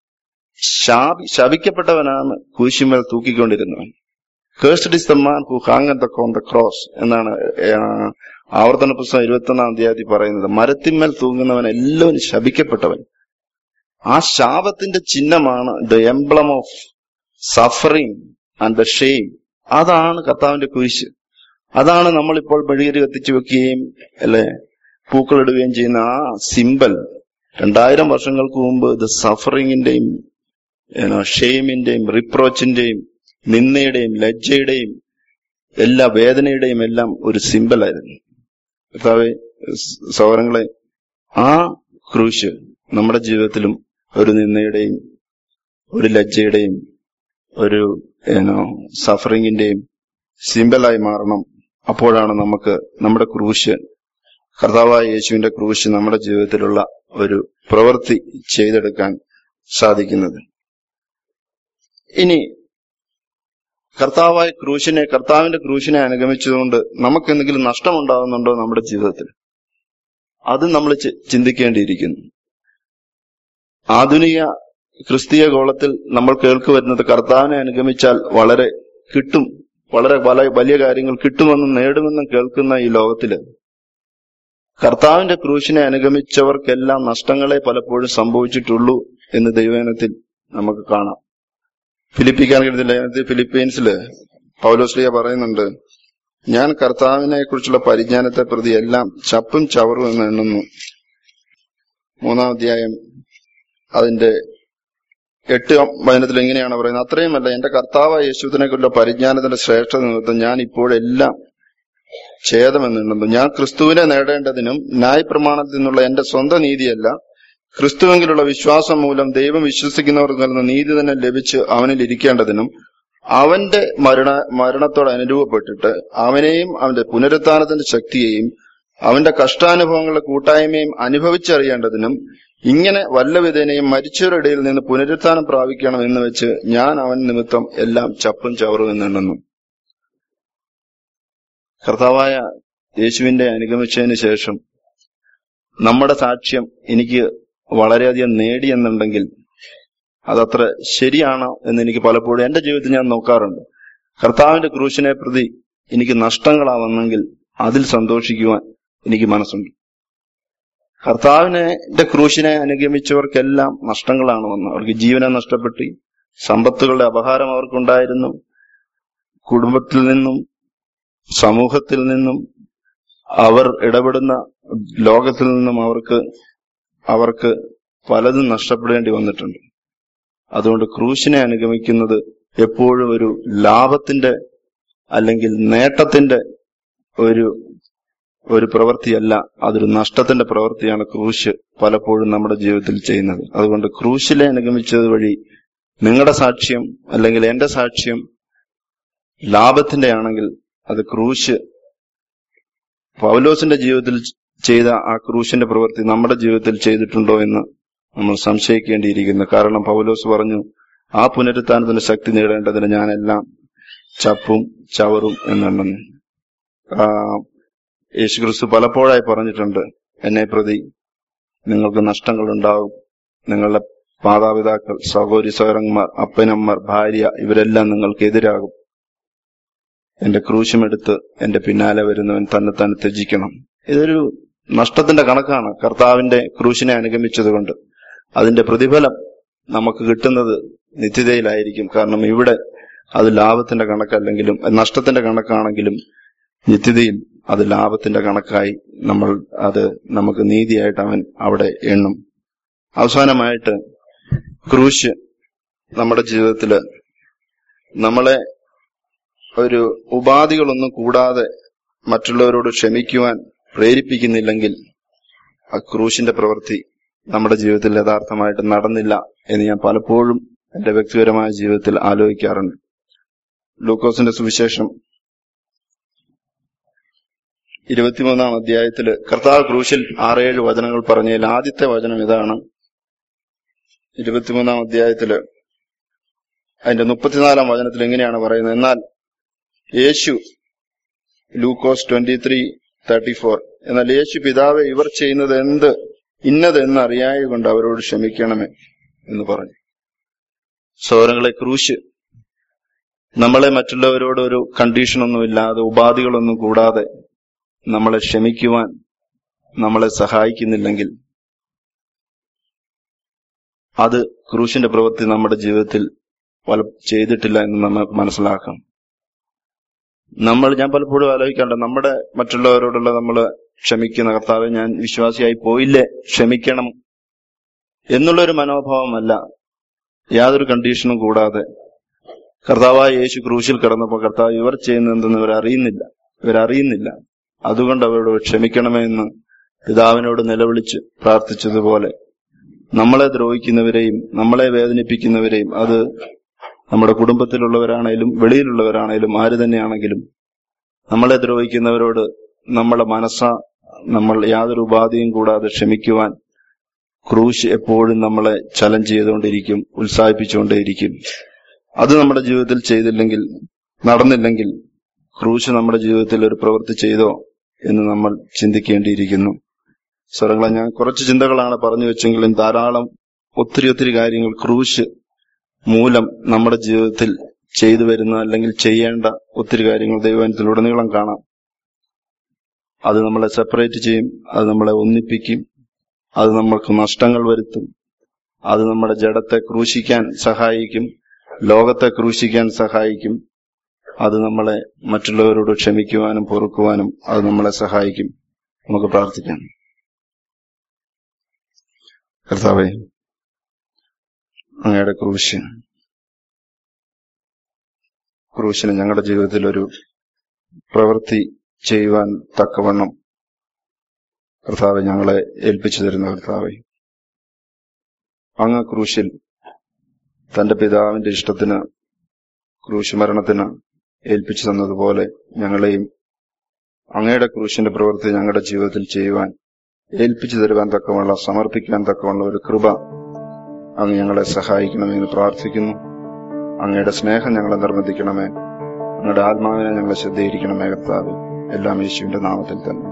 ശാപി ശപിക്കപ്പെട്ടവനാണ് കുരിശുമേൽ തൂക്കിക്കൊണ്ടിരുന്നവൻ cursed is the man who hang the on the cross എന്നാണ് ആ, ആവർത്തന പുസ്തകം ഇരുപത്തൊന്നാം അധ്യായത്തിൽ പറയുന്നത് മരത്തിന്മേൽ തൂങ്ങുന്നവൻ എല്ലാവരും ശപിക്കപ്പെട്ടവൻ ആ ശാപത്തിന്റെ ചിഹ്നമാണ് the emblem of suffering and the shame അതാണ് കർത്താവിന്റെ കുരിശ് അതാണ് നമ്മളിപ്പോൾ മെഴുകിരി കത്തിച്ചു വെക്കുകയും അല്ലെ പൂക്കളിടുകയും ചെയ്യുന്ന ആ സിമ്പൽ രണ്ടായിരം വർഷങ്ങൾക്ക് മുമ്പ് ഇത് സഫറിങ്ങിന്റെയും ഷെയിമിന്റെയും റിപ്രോച്ചിന്റെയും നിന്ദയുടെയും ലജ്ജയുടെയും എല്ലാ വേദനയുടെയും എല്ലാം ഒരു സിമ്പലായിരുന്നു കർത്താവെ സൗരങ്ങളെ ആ ക്രൂശ് നമ്മുടെ ജീവിതത്തിലും ഒരു നിന്ദയുടെയും ഒരു ലജ്ജയുടെയും ഒരു ഏനോ സഫറിങ്ങിന്റെയും സിമ്പലായി മാറണം അപ്പോഴാണ് നമുക്ക് നമ്മുടെ ക്രൂശ് കർത്താവായ യേശുവിന്റെ ക്രൂശ് നമ്മുടെ ജീവിതത്തിലുള്ള ഒരു പ്രവൃത്തി ചെയ്തെടുക്കാൻ സാധിക്കുന്നത് ഇനി കർത്താവായ ക്രൂശിനെ കർത്താവിന്റെ ക്രൂശിനെ അനുഗമിച്ചതുകൊണ്ട് നമുക്ക് എന്തെങ്കിലും നഷ്ടമുണ്ടാകുന്നുണ്ടോ നമ്മുടെ ജീവിതത്തിൽ അത് നമ്മൾ ചി- ചിന്തിക്കേണ്ടിയിരിക്കുന്നു ആധുനിക ക്രിസ്തീയ ഗോളത്തിൽ നമ്മൾ കേൾക്കു വരുന്നത് കർത്താവിനെ അനുഗമിച്ചാൽ വളരെ കിട്ടും വളരെ പല വലിയ കാര്യങ്ങൾ കിട്ടുമെന്നും നേടുമെന്നും കേൾക്കുന്ന ഈ ലോകത്തില് കർത്താവിന്റെ ക്രൂശിനെ അനുഗമിച്ചവർക്കെല്ലാം നഷ്ടങ്ങളെ പലപ്പോഴും സംഭവിച്ചിട്ടുള്ളൂ എന്ന് ദൈവനത്തിൽ നമുക്ക് കാണാം ഫിലിപ്പിക്കാൻ എഴുതിയ ലേഖനത്തിൽ ഫിലിപ്പീൻസില് പൗലോസ്ലിയ പറയുന്നുണ്ട് ഞാൻ കർത്താവിനെ കുറിച്ചുള്ള പരിജ്ഞാനത്തെ പ്രതി എല്ലാം ചപ്പും ചവറും എന്ന് എണ്ണുന്നു മൂന്നാം അധ്യായം അതിന്റെ എട്ട് വചനത്തിൽ ഇങ്ങനെയാണ് പറയുന്നത് അത്രയുമല്ല എന്റെ കർത്താവ് യേശുവിനെ കുറിച്ചുള്ള പരിജ്ഞാനത്തിന്റെ ശ്രേഷ്ഠ നിമിത്തം ഞാൻ ഇപ്പോഴെല്ലാം ഛേദമെന്നുണ്ടെന്നു ഞാൻ ക്രിസ്തുവിനെ നേടേണ്ടതിനും ന്യായപ്രമാണത്തിൽ നിന്നുള്ള എന്റെ സ്വന്തം നീതിയല്ല ക്രിസ്തുവെങ്കിലുള്ള വിശ്വാസം മൂലം ദൈവം വിശ്വസിക്കുന്നവർക്ക് നൽകുന്ന നീതി തന്നെ ലഭിച്ച് അവനിൽ ഇരിക്കേണ്ടതിനും അവന്റെ മരണ മരണത്തോട് അനുരൂപപ്പെട്ടിട്ട് അവനെയും അവന്റെ പുനരുത്ഥാനത്തിന്റെ ശക്തിയെയും അവന്റെ കഷ്ടാനുഭവങ്ങളുടെ കൂട്ടായ്മയും അനുഭവിച്ചറിയേണ്ടതിനും ഇങ്ങനെ വല്ല വിധേനയും മരിച്ചവരുടെ ഇടയിൽ നിന്ന് പുനരുത്ഥാനം പ്രാപിക്കണം എന്ന് വെച്ച് ഞാൻ അവൻ നിമിത്തം എല്ലാം ചപ്പും ചവറും എന്നെണ്ണുന്നു കർത്താവായ യേശുവിന്റെ അനുഗമിച്ചതിന് ശേഷം നമ്മുടെ സാക്ഷ്യം എനിക്ക് വളരെയധികം നേടിയെന്നുണ്ടെങ്കിൽ അതത്ര ശരിയാണോ എന്ന് എനിക്ക് പലപ്പോഴും എന്റെ ജീവിതത്തിൽ ഞാൻ നോക്കാറുണ്ട് കർത്താവിന്റെ ക്രൂശിനെ പ്രതി എനിക്ക് നഷ്ടങ്ങളാവുന്നെങ്കിൽ അതിൽ സന്തോഷിക്കുവാൻ എനിക്ക് മനസ്സുണ്ട് കർത്താവിനെ ക്രൂശിനെ അനുഗമിച്ചവർക്കെല്ലാം നഷ്ടങ്ങളാണ് വന്നത് അവർക്ക് ജീവനെ നഷ്ടപ്പെട്ടു സമ്പത്തുകളുടെ അപഹാരം അവർക്കുണ്ടായിരുന്നു കുടുംബത്തിൽ നിന്നും സമൂഹത്തിൽ നിന്നും അവർ ഇടപെടുന്ന ലോകത്തിൽ നിന്നും അവർക്ക് അവർക്ക് പലതും നഷ്ടപ്പെടേണ്ടി വന്നിട്ടുണ്ട് അതുകൊണ്ട് ക്രൂശിനെ അനുഗമിക്കുന്നത് എപ്പോഴും ഒരു ലാഭത്തിന്റെ അല്ലെങ്കിൽ നേട്ടത്തിന്റെ ഒരു ഒരു പ്രവൃത്തിയല്ല അതൊരു നഷ്ടത്തിന്റെ പ്രവൃത്തിയാണ് ക്രൂശ് പലപ്പോഴും നമ്മുടെ ജീവിതത്തിൽ ചെയ്യുന്നത് അതുകൊണ്ട് ക്രൂശിലെ അനുഗമിച്ചത് വഴി നിങ്ങളുടെ സാക്ഷ്യം അല്ലെങ്കിൽ എന്റെ സാക്ഷ്യം ലാഭത്തിന്റെ ആണെങ്കിൽ അത് ക്രൂശ് പൗലോസിന്റെ ജീവിതത്തിൽ ചെയ്ത ആ ക്രൂശിന്റെ പ്രവൃത്തി നമ്മുടെ ജീവിതത്തിൽ ചെയ്തിട്ടുണ്ടോ എന്ന് നമ്മൾ സംശയിക്കേണ്ടിയിരിക്കുന്നു കാരണം പൗലോസ് പറഞ്ഞു ആ പുനരുത്ഥാനത്തിന്റെ ശക്തി നേടേണ്ടതിന് ഞാനെല്ലാം ചപ്പും ചവറും എന്നെണ്ണുന്നു ആ, യേശുക്രിസ്തു പലപ്പോഴായി പറഞ്ഞിട്ടുണ്ട് എന്നെ പ്രതി നിങ്ങൾക്ക് നഷ്ടങ്ങൾ ഉണ്ടാകും നിങ്ങളുടെ മാതാപിതാക്കൾ സഹോദരി സഹോദരന്മാർ അപ്പനമ്മർ ഭാര്യ ഇവരെല്ലാം നിങ്ങൾക്ക് എതിരാകും എന്റെ ക്രൂശുമെടുത്ത് എന്റെ പിന്നാലെ വരുന്നവൻ തന്നെ തന്നെ ത്യജിക്കണം ഇതൊരു നഷ്ടത്തിന്റെ കണക്കാണ് കർത്താവിന്റെ ക്രൂശിനെ അനുഗമിച്ചതുകൊണ്ട് അതിന്റെ പ്രതിഫലം നമുക്ക് കിട്ടുന്നത് നിത്യതയിലായിരിക്കും കാരണം ഇവിടെ അത് ലാഭത്തിന്റെ കണക്കല്ലെങ്കിലും നഷ്ടത്തിന്റെ കണക്കാണെങ്കിലും നിത്യതയിൽ അത് ലാഭത്തിന്റെ കണക്കായി നമ്മൾ അത് നമുക്ക് നീതിയായിട്ട് അവൻ അവിടെ എണ്ണും അവസാനമായിട്ട് ക്രൂശ് നമ്മുടെ ജീവിതത്തില് നമ്മളെ ഒരു ഉപാധികളൊന്നും കൂടാതെ മറ്റുള്ളവരോട് ക്ഷമിക്കുവാൻ പ്രേരിപ്പിക്കുന്നില്ലെങ്കിൽ ആ ക്രൂശിന്റെ പ്രവൃത്തി നമ്മുടെ ജീവിതത്തിൽ യഥാർത്ഥമായിട്ട് നടന്നില്ല എന്ന് ഞാൻ പലപ്പോഴും എന്റെ വ്യക്തിപരമായ ജീവിതത്തിൽ ആലോചിക്കാറുണ്ട് ലൂക്കോസിന്റെ സുവിശേഷം ഇരുപത്തിമൂന്നാം അധ്യായത്തില് കർത്താവ് ക്രൂശിൽ ആറേഴ് വചനങ്ങൾ പറഞ്ഞതിൽ ആദ്യത്തെ വചനം ഇതാണ് ഇരുപത്തിമൂന്നാം അധ്യായത്തില് അതിന്റെ മുപ്പത്തിനാലാം വചനത്തിൽ എങ്ങനെയാണ് പറയുന്നത് എന്നാൽ യേശു ലൂക്കോസ് ട്വന്റി ത്രീ തേർട്ടി ഫോർ എന്നാൽ യേശു പിതാവെ ഇവർ ചെയ്യുന്നത് എന്ത് ഇന്നതെന്ന് അറിയായ കൊണ്ട് അവരോട് ക്ഷമിക്കണമേ എന്ന് പറഞ്ഞു സൗരങ്ങളെ ക്രൂശ് നമ്മളെ മറ്റുള്ളവരോട് ഒരു കണ്ടീഷനൊന്നും ഇല്ലാതെ ഉപാധികളൊന്നും കൂടാതെ നമ്മളെ ക്ഷമിക്കുവാൻ നമ്മളെ സഹായിക്കുന്നില്ലെങ്കിൽ അത് ക്രൂശിന്റെ പ്രവൃത്തി നമ്മുടെ ജീവിതത്തിൽ പല ചെയ്തിട്ടില്ല എന്ന് നമുക്ക് മനസ്സിലാക്കാം നമ്മൾ ഞാൻ പലപ്പോഴും ആലോചിക്കാറുണ്ട് നമ്മുടെ മറ്റുള്ളവരോടുള്ള നമ്മൾ ക്ഷമിക്കുന്ന കർത്താവ് ഞാൻ വിശ്വാസിയായി പോയില്ലേ ക്ഷമിക്കണം എന്നുള്ളൊരു മനോഭാവമല്ല യാതൊരു കണ്ടീഷനും കൂടാതെ കർത്താവായ യേശു ക്രൂശിൽ കിടന്നപ്പോൾ കർത്താവ് ഇവർ ചെയ്യുന്നത് എന്തെന്ന് ഇവർ അറിയുന്നില്ല ഇവരറിയുന്നില്ല അതുകൊണ്ട് അവരോട് ക്ഷമിക്കണമേ എന്ന് പിതാവിനോട് നിലവിളിച്ച് പ്രാർത്ഥിച്ചതുപോലെ നമ്മളെ ദ്രോഹിക്കുന്നവരെയും നമ്മളെ വേദനിപ്പിക്കുന്നവരെയും അത് നമ്മുടെ കുടുംബത്തിലുള്ളവരാണേലും വെളിയിലുള്ളവരാണേലും ആര് തന്നെയാണെങ്കിലും നമ്മളെ ദ്രോഹിക്കുന്നവരോട് നമ്മളെ മനസ്സ നമ്മൾ യാതൊരു ഉപാധിയും കൂടാതെ ക്ഷമിക്കുവാൻ ക്രൂശ് എപ്പോഴും നമ്മളെ ചലഞ്ച് ചെയ്തുകൊണ്ടിരിക്കും ഉത്സാഹിപ്പിച്ചുകൊണ്ടേയിരിക്കും അത് നമ്മുടെ ജീവിതത്തിൽ ചെയ്തില്ലെങ്കിൽ നടന്നില്ലെങ്കിൽ ക്രൂശ് നമ്മുടെ ജീവിതത്തിൽ ഒരു പ്രവൃത്തി ചെയ്തോ എന്ന് നമ്മൾ ചിന്തിക്കേണ്ടിയിരിക്കുന്നു സ്വരങ്ങളെ ഞാൻ കുറച്ച് ചിന്തകളാണ് പറഞ്ഞു വെച്ചെങ്കിലും ധാരാളം ഒത്തിരി ഒത്തിരി കാര്യങ്ങൾ ക്രൂശ് മൂലം നമ്മുടെ ജീവിതത്തിൽ ചെയ്തു വരുന്ന അല്ലെങ്കിൽ ചെയ്യേണ്ട ഒത്തിരി കാര്യങ്ങൾ ദൈവത്തിലുടനീളം കാണാം അത് നമ്മളെ സെപ്പറേറ്റ് ചെയ്യും അത് നമ്മളെ ഒന്നിപ്പിക്കും അത് നമ്മൾക്ക് നഷ്ടങ്ങൾ വരുത്തും അത് നമ്മുടെ ജഡത്തെ ക്രൂശിക്കാൻ സഹായിക്കും ലോകത്തെ ക്രൂശിക്കാൻ സഹായിക്കും അത് നമ്മളെ മറ്റുള്ളവരോട് ക്ഷമിക്കുവാനും പൊറുക്കുവാനും അത് നമ്മളെ സഹായിക്കും നമുക്ക് പ്രാർത്ഥിക്കാം കർത്താവേ അങ്ങയുടെ ക്രൂശ് ക്രൂശിന് ഞങ്ങളുടെ ജീവിതത്തിൽ ഒരു പ്രവൃത്തി ചെയ്യുവാൻ തക്കവണ്ണം കർത്താവെ ഞങ്ങളെ ഏൽപ്പിച്ചു തരുന്ന കർത്താവെ അങ്ങ് ക്രൂശിൽ തന്റെ പിതാവിന്റെ ഇഷ്ടത്തിന് ക്രൂശ് മരണത്തിന് ഏൽപ്പിച്ചു തന്നതുപോലെ ഞങ്ങളെയും അങ്ങയുടെ ക്രൂശിന്റെ പ്രവൃത്തി ഞങ്ങളുടെ ജീവിതത്തിൽ ചെയ്യുവാൻ ഏൽപ്പിച്ചു തരുവാൻ തക്കമുള്ള സമർപ്പിക്കാൻ തക്കമുള്ള ഒരു കൃപ അങ്ങ് ഞങ്ങളെ സഹായിക്കണമെന്ന് പ്രാർത്ഥിക്കുന്നു അങ്ങയുടെ സ്നേഹം ഞങ്ങളെ നിർബന്ധിക്കണമേ അങ്ങയുടെ ആത്മാവിനെ ഞങ്ങളെ ശ്രദ്ധയിരിക്കണമേ കർത്താവ് എല്ലാം യേശുവിന്റെ നാമത്തിൽ തന്നെ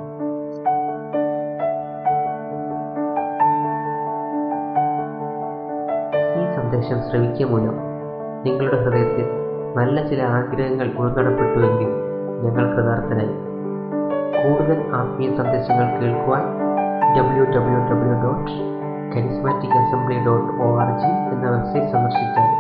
ഈ സന്ദേശം ശ്രവിക്കുക മൂലം നിങ്ങളുടെ ഹൃദയത്തിൽ നല്ല ചില ആഗ്രഹങ്ങൾ ഉൾക്കടപ്പെട്ടുവെങ്കിൽ ഞങ്ങൾ കൃതാർത്ഥനായി കൂടുതൽ ആത്മീയ സന്ദേശങ്ങൾ കേൾക്കുവാൻ W W W dot charismatic assembly dot O R G എന്ന വെബ്സൈറ്റ് സന്ദർശിച്ചാൽ